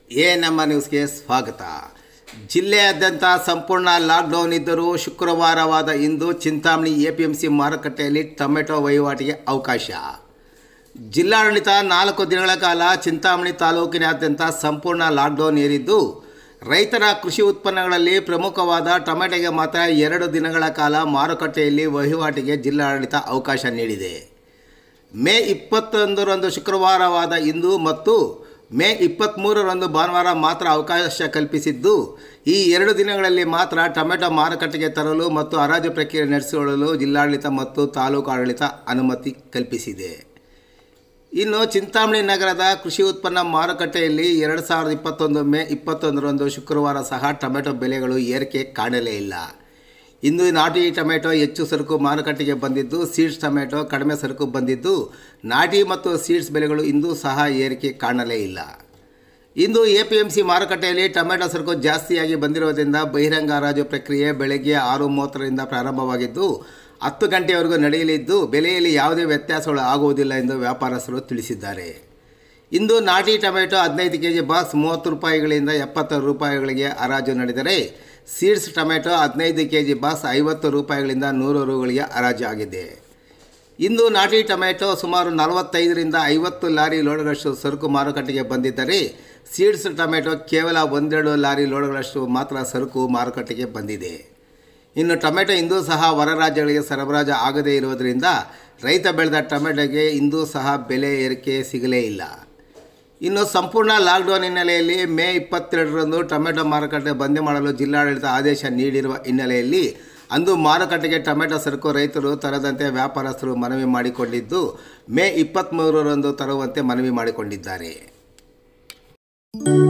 A ನಮ್ಮ ನ್ಯೂಸ್ಗೆ ಸ್ವಾಗತ ಜಿಲ್ಲೆಯಾದ್ಯಂತ ಸಂಪೂರ್ಣ ಲಾಕ್ಡೌನ್ ಇದ್ದರೂ ಶುಕ್ರವಾರವಾದ ಇಂದು ಚಿಂತಾಮಣಿ ಎಪಿಎಂಸಿ ಮಾರುಕಟ್ಟೆಯಲ್ಲಿ ಟೊಮೆಟೊ ವಹಿವಾಟಿಗೆ ಅವಕಾಶ ಜಿಲ್ಲಾಡಳಿತ ನಾಲ್ಕು ದಿನಗಳ ಕಾಲ ಚಿಂತಾಮಣಿ ತಾಲೂಕಿನಾದ್ಯಂತ ಸಂಪೂರ್ಣ ಲಾಕ್ಡೌನ್ ಏರಿದ್ದು ರೈತರ ಕೃಷಿ ಉತ್ಪನ್ನಗಳಲ್ಲಿ ಪ್ರಮುಖವಾದ ಟೊಮೆಟೊಗೆ ಮಾತ್ರ ಎರಡು ದಿನಗಳ ಕಾಲ ಮಾರುಕಟ್ಟೆಯಲ್ಲಿ ವಹಿವಾಟಿಗೆ ಜಿಲ್ಲಾಡಳಿತ ಅವಕಾಶ ನೀಡಿದೆ ಮೇ ಇಪ್ಪತ್ತೊಂದರಂದು ಶುಕ್ರವಾರವಾದ ಇಂದು ಮತ್ತು ಮೇ ಇಪ್ಪತ್ತ್ಮೂರರಂದು ಭಾನುವಾರ ಮಾತ್ರ ಅವಕಾಶ ಕಲ್ಪಿಸಿದ್ದು ಈ ಎರಡು ದಿನಗಳಲ್ಲಿ ಮಾತ್ರ ಟೊಮೆಟೊ ಮಾರುಕಟ್ಟೆಗೆ ತರಲು ಮತ್ತು ಹರಾಜು ಪ್ರಕ್ರಿಯೆ ನಡೆಸಿಕೊಳ್ಳಲು ಜಿಲ್ಲಾಡಳಿತ ಮತ್ತು ತಾಲೂಕು ಆಡಳಿತ ಅನುಮತಿ ಕಲ್ಪಿಸಿದೆ ಇನ್ನು ಚಿಂತಾಮಣಿ ನಗರದ ಕೃಷಿ ಉತ್ಪನ್ನ ಮಾರುಕಟ್ಟೆಯಲ್ಲಿ ಎರಡು ಸಾವಿರದ ಇಪ್ಪತ್ತೊಂದು ಮೇ ಇಪ್ಪತ್ತೊಂದರಂದು ಶುಕ್ರವಾರ ಸಹ ಟೊಮೆಟೊ ಬೆಲೆಗಳು ಏರಿಕೆ ಕಾಣಲೇ ಇಲ್ಲ ಇಂದು ನಾಟಿ ಟೊಮೆಟೊ ಹೆಚ್ಚು ಸರಕು ಮಾರುಕಟ್ಟೆಗೆ ಬಂದಿದ್ದು ಸೀಡ್ಸ್ ಟೊಮೆಟೊ ಕಡಿಮೆ ಸರಕು ಬಂದಿದ್ದು ನಾಟಿ ಮತ್ತು ಸೀಡ್ಸ್ ಬೆಲೆಗಳು ಇಂದು ಸಹ ಏರಿಕೆ ಕಾಣಲೇ ಇಲ್ಲ ಇಂದು ಎ ಪಿ ಎಂ ಸಿ ಮಾರುಕಟ್ಟೆಯಲ್ಲಿ ಟೊಮೆಟೊ ಸರಕು ಜಾಸ್ತಿಯಾಗಿ ಬಂದಿರುವುದರಿಂದ ಬಹಿರಂಗ ಹರಾಜು ಪ್ರಕ್ರಿಯೆ ಬೆಳಗ್ಗೆ ಆರು ಮೂವತ್ತರಿಂದ ಪ್ರಾರಂಭವಾಗಿದ್ದು ಹತ್ತು ಗಂಟೆಯವರೆಗೂ ನಡೆಯಲಿದ್ದು ಬೆಲೆಯಲ್ಲಿ ಯಾವುದೇ ವ್ಯತ್ಯಾಸಗಳು ಆಗುವುದಿಲ್ಲ ಎಂದು ವ್ಯಾಪಾರಸ್ಥರು ತಿಳಿಸಿದ್ದಾರೆ ಇಂದು ನಾಟಿ ಟೊಮೆಟೊ ಹದಿನೈದು ಕೆ ಜಿ ಬಾಕ್ಸ್ ಮೂವತ್ತು ರೂಪಾಯಿಗಳಿಂದ ಎಪ್ಪತ್ತು ರೂಪಾಯಿಗಳಿಗೆ ಹರಾಜು ನಡೆದರೆ ಸೀಡ್ಸ್ ಟೊಮೆಟೊ ಹದಿನೈದು ಕೆ ಜಿ ಬಾಕ್ಸ್ ಐವತ್ತು ರೂಪಾಯಿಗಳಿಂದ ನೂರು ರೂಗಳಿಗೆ ಹರಾಜು ಆಗಿದೆ ಇಂದು ನಾಟಿ ಟೊಮೆಟೊ ಸುಮಾರು ನಲವತ್ತೈದರಿಂದ ಐವತ್ತು ಲಾರಿ ಲೋಡ್ಗಳಷ್ಟು ಸರಕು ಮಾರುಕಟ್ಟೆಗೆ ಬಂದಿದ್ದರೆ ಸೀಡ್ಸ್ ಟೊಮೆಟೊ ಕೇವಲ ಒಂದೆರಡು ಲಾರಿ ಲೋಡ್ಗಳಷ್ಟು ಮಾತ್ರ ಸರಕು ಮಾರುಕಟ್ಟೆಗೆ ಬಂದಿದೆ ಇನ್ನು ಟೊಮೆಟೊ ಇಂದೂ ಸಹ ಹೊರ ರಾಜ್ಯಗಳಿಗೆ ಸರಬರಾಜು ಆಗದೇ ಇರುವುದರಿಂದ ರೈತ ಬೆಳೆದ ಟೊಮೆಟೊಗೆ ಇಂದೂ ಸಹ ಬೆಲೆ ಏರಿಕೆ ಸಿಗಲೇ ಇಲ್ಲ ಇನ್ನು ಸಂಪೂರ್ಣ ಲಾಕ್ಡೌನ್ ಹಿನ್ನೆಲೆಯಲ್ಲಿ ಮೇ ಇಪ್ಪತ್ತೆರಡರಂದು ಟೊಮೆಟೊ ಮಾರುಕಟ್ಟೆ ಬಂದ್ ಮಾಡಲು ಜಿಲ್ಲಾಡಳಿತ ಆದೇಶ ನೀಡಿರುವ ಹಿನ್ನೆಲೆಯಲ್ಲಿ ಅಂದು ಮಾರುಕಟ್ಟೆಗೆ ಟೊಮೆಟೊ ಸರಕು ರೈತರು ತರದಂತೆ ವ್ಯಾಪಾರಸ್ಥರು ಮನವಿ ಮಾಡಿಕೊಂಡಿದ್ದು ಮೇ ಇಪ್ಪತ್ತ್ಮೂರರಂದು ತರುವಂತೆ ಮನವಿ ಮಾಡಿಕೊಂಡಿದ್ದಾರೆ